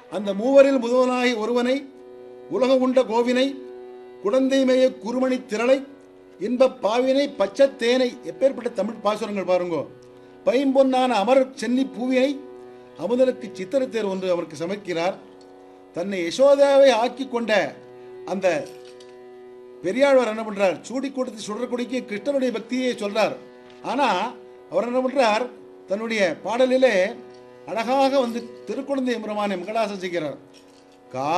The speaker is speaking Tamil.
அந்த மூவரில் முதல்வனாகி ஒருவனை உலக உண்ட கோவினை குடந்தைமேய குருமணி திரளை இன்பப் பாவினை பச்சைத் தேனை எப்பேற்பட்ட தமிழ் பாசுரங்கள் பாருங்கோ பைம்பொன்னான அமர் சென்னி பூவினை அமுதனுக்கு சித்திரத்தேர் ஒன்று அவருக்கு சமைக்கிறார் தன்னை யசோதாவை ஆக்கி கொண்ட அந்த பெரியாழ்வார் என்ன பண்றார் சூடி கொடுத்து சுடற்குடிக்கு கிருஷ்ணனுடைய பக்தியை சொல்றார் ஆனா அவர் என்ன பண்றார் தன்னுடைய பாடலிலே அழகாக வந்து திருக்குழந்தை எம்பெருமானை மங்களாசம் செய்கிறார்